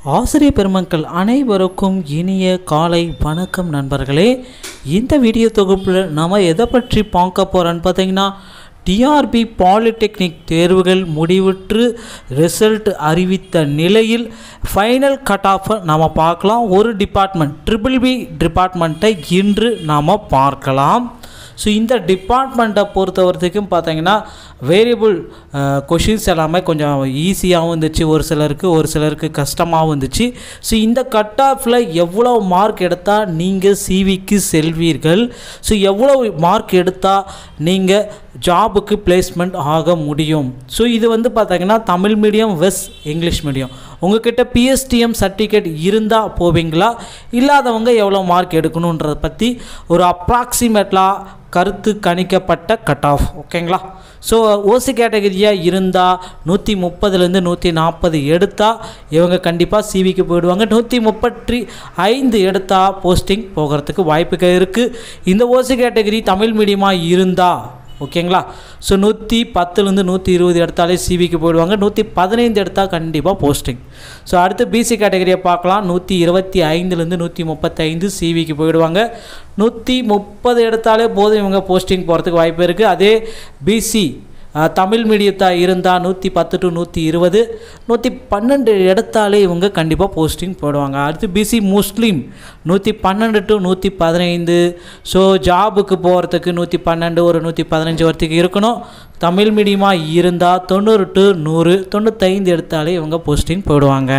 ஆசிரியர் பெருமக்கள் அனைவருக்கும் இனிய காலை வணக்கம் நண்பர்களே இந்த வீடியோ தொகுப்பில் நம்ம எதை பற்றி பார்க்க போகிறோன்னு பார்த்தீங்கன்னா டிஆர்பி பாலிடெக்னிக் தேர்வுகள் முடிவுற்று ரிசல்ட் அறிவித்த நிலையில் ஃபைனல் கட் ஆஃபை நம்ம பார்க்கலாம் ஒரு டிபார்ட்மெண்ட் ட்ரிபிள் பி டிபார்ட்மெண்ட்டை இன்று நாம் பார்க்கலாம் ஸோ இந்த டிபார்ட்மெண்ட்டை பொறுத்த வரைக்கும் பார்த்தீங்கன்னா வேரியபிள் கொஷின்ஸ் எல்லாமே கொஞ்சம் ஈஸியாகவும் இருந்துச்சு ஒரு சிலருக்கு ஒரு சிலருக்கு கஷ்டமாகவும் இருந்துச்சு ஸோ இந்த கட் ஆஃபில் எவ்வளோ மார்க் எடுத்தால் நீங்கள் சிவிக்கு செல்வீர்கள் ஸோ எவ்வளோ மார்க் எடுத்தால் நீங்கள் ஜாபுக்கு பிளேஸ்மெண்ட் ஆக முடியும் ஸோ இது வந்து பார்த்தீங்கன்னா Tamil medium vs English medium உங்ககிட்ட பிஎஸ்டிஎம் சர்டிஃபிகேட் இருந்தால் போவீங்களா இல்லாதவங்க எவ்வளோ மார்க் எடுக்கணுன்றதை பற்றி ஒரு அப்ராக்சிமேட்லாக கருத்து கணிக்கப்பட்ட கட் ஆஃப் ஓகேங்களா ஸோ ஓசி கேட்டகரியாக இருந்தால் நூற்றி முப்பதுலேருந்து நூற்றி நாற்பது எடுத்தால் இவங்க கண்டிப்பாக சிவிக்கு போயிடுவாங்க நூற்றி முப்பத்தி ஐந்து எடுத்தால் போஸ்டிங் போகிறதுக்கு வாய்ப்புகள் இருக்குது இந்த ஓசி கேட்டகரி தமிழ் மீடியமாக இருந்தால் ஓகேங்களா ஸோ நூற்றி பத்துலேருந்து நூற்றி இருபது எடுத்தாலே சிவிக்கு போயிடுவாங்க நூற்றி பதினைந்து எடுத்தால் கண்டிப்பாக போஸ்டிங் ஸோ அடுத்து பிசி கேட்டகரியை பார்க்கலாம் நூற்றி இருபத்தி ஐந்துலேருந்து நூற்றி முப்பத்தைந்து சிவிக்கு போயிடுவாங்க நூற்றி முப்பது எடுத்தாலே போதும் இவங்க போஸ்டிங் போகிறதுக்கு வாய்ப்பு இருக்குது அதே பிசி தமிழ் மீடியத்தாக இருந்தால் நூற்றி பத்து டு நூற்றி இருபது நூற்றி பன்னெண்டு எடுத்தாலே இவங்க கண்டிப்பாக போஸ்டிங் போடுவாங்க அடுத்து பிசி முஸ்லீம் நூற்றி பன்னெண்டு டு நூற்றி பதினைந்து ஸோ ஜாபுக்கு போகிறதுக்கு நூற்றி பன்னெண்டு ஒரு நூற்றி பதினஞ்சு வரைக்கும் இருக்கணும் தமிழ் மீடியமாக இருந்தால் தொண்ணூறு டு நூறு தொண்ணூத்தைந்து எடுத்தாலே இவங்க போஸ்டிங் போடுவாங்க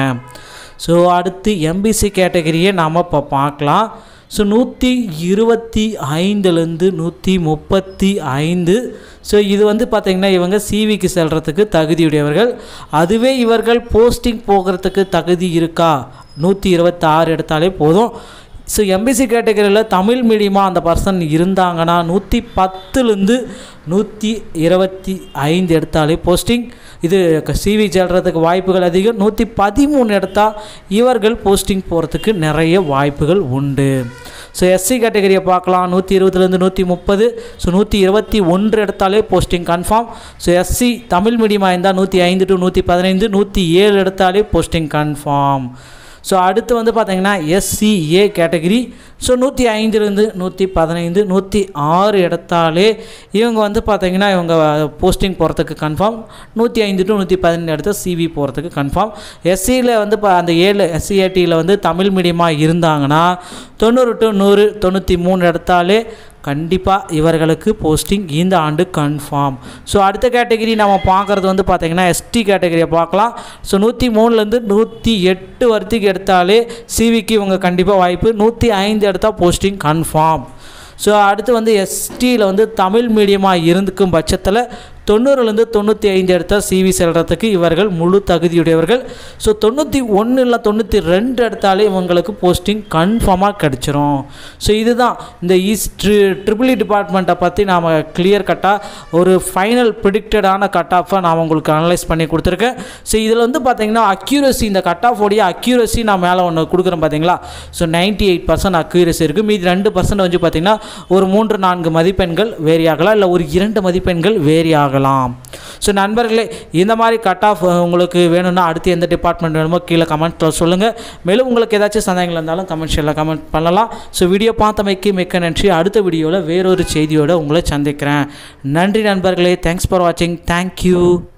ஸோ அடுத்து எம்பிசி கேட்டகரியை நாம் இப்போ பார்க்கலாம் ஸோ நூற்றி இருபத்தி ஐந்துலேருந்து நூற்றி முப்பத்தி ஐந்து ஸோ இது வந்து பார்த்திங்கன்னா இவங்க சிவிக்கு செல்கிறதுக்கு தகுதியுடையவர்கள் அதுவே இவர்கள் போஸ்டிங் போகிறதுக்கு தகுதி இருக்கா நூற்றி இருபத்தாறு எடுத்தாலே போதும் ஸோ எம்பிசி கேட்டகரியில் தமிழ் மீடியமாக அந்த பர்சன் இருந்தாங்கன்னா நூற்றி பத்துலேருந்து நூற்றி இருபத்தி ஐந்து எடுத்தாலே போஸ்டிங் இது சிவி செல்றதுக்கு வாய்ப்புகள் அதிகம் நூற்றி பதிமூணு எடுத்தால் இவர்கள் போஸ்டிங் போகிறதுக்கு நிறைய வாய்ப்புகள் உண்டு ஸோ எஸ்சி கேட்டகரியை பார்க்கலாம் நூற்றி இருபதுலேருந்து நூற்றி முப்பது ஸோ நூற்றி இருபத்தி ஒன்று எடுத்தாலே posting confirm so SC Tamil மீடியமாக இருந்தால் நூற்றி ஐந்து டு நூற்றி பதினைந்து நூற்றி ஏழு எடுத்தாலே போஸ்டிங் கன்ஃபார்ம் ஸோ அடுத்து வந்து பார்த்திங்கன்னா எஸ்சிஏ கேட்டகிரி ஸோ நூற்றி ஐந்துலேருந்து நூற்றி பதினைந்து நூற்றி ஆறு எடுத்தாலே இவங்க வந்து பார்த்திங்கன்னா இவங்க போஸ்டிங் போகிறதுக்கு கன்ஃபார்ம் நூற்றி ஐந்து டு நூற்றி பதினெண்டு எடுத்து சிவி போகிறதுக்கு கன்ஃபார்ம் எஸ்சியில் வந்து இப்போ அந்த ஏழு எஸ்சிஏடியில் வந்து தமிழ் மீடியமாக இருந்தாங்கன்னா தொண்ணூறு டு நூறு தொண்ணூற்றி மூணு எடுத்தாலே கண்டிப்பாக இவர்களுக்கு போஸ்டிங் இந்த ஆண்டு கன்ஃபார்ம் ஸோ அடுத்த கேட்டகிரி நம்ம பார்க்குறது வந்து பார்த்திங்கன்னா எஸ்டி கேட்டகரியை பார்க்கலாம் ஸோ நூற்றி மூணுலேருந்து நூற்றி எட்டு வரைக்கும் எடுத்தாலே சிவிக்கு இவங்க கண்டிப்பாக வாய்ப்பு நூற்றி ஐந்து எடுத்தால் போஸ்டிங் கன்ஃபார்ம் ஸோ அடுத்து வந்து எஸ்டியில் வந்து தமிழ் மீடியமாக இருந்துக்கும் பட்சத்தில் தொண்ணூறுலேருந்து தொண்ணூற்றி ஐந்து எடுத்தால் சிவி செல்கிறதுக்கு இவர்கள் முழு தகுதியுடையவர்கள் ஸோ தொண்ணூற்றி ஒன்று இல்லை தொண்ணூற்றி ரெண்டு எடுத்தாலே இவங்களுக்கு போஸ்டிங் கன்ஃபார்மாக கிடச்சிரும் ஸோ இதுதான் இந்த ஈஸ் ட்ரி ட்ரிபிள் இ டிபார்ட்மெண்ட்டை பற்றி நாம் கிளியர் கட்டாக ஒரு ஃபைனல் ப்ரிடிக்டடான கட் ஆஃபை நான் உங்களுக்கு அனலைஸ் பண்ணி கொடுத்துருக்கேன் ஸோ இதில் வந்து பார்த்தீங்கன்னா அக்யூரசி இந்த கட் ஆஃப் உடைய அக்யூரசி நான் மேலே ஒன்று கொடுக்குறேன் பார்த்தீங்களா so ninety eight percent accuracy இருக்குது மீதி ரெண்டு பர்சன்ட் வந்து பார்த்திங்கன்னா ஒரு மூன்று நான்கு மதிப்பெண்கள் வேரி ஆகலாம் இல்லை ஒரு இரண்டு மதிப்பெண்கள் வேரி ஆகலாம் ஸோ நண்பர்களே இந்த மாதிரி கட் ஆஃப் உங்களுக்கு வேணும்னா அடுத்து எந்த டிபார்ட்மெண்ட் வேணுமோ கீழே கமெண்ட்டில் சொல்லுங்கள் மேலும் உங்களுக்கு ஏதாச்சும் சந்தேகங்கள் இருந்தாலும் கமெண்ட்ஸில் கமெண்ட் பண்ணலாம் ஸோ வீடியோ பார்த்தமைக்கு மிக்க நன்றி அடுத்த வீடியோவில் வேறொரு செய்தியோடு உங்களை சந்திக்கிறேன் நன்றி நண்பர்களே தேங்க்ஸ் ஃபார் வாட்சிங் தேங்க்யூ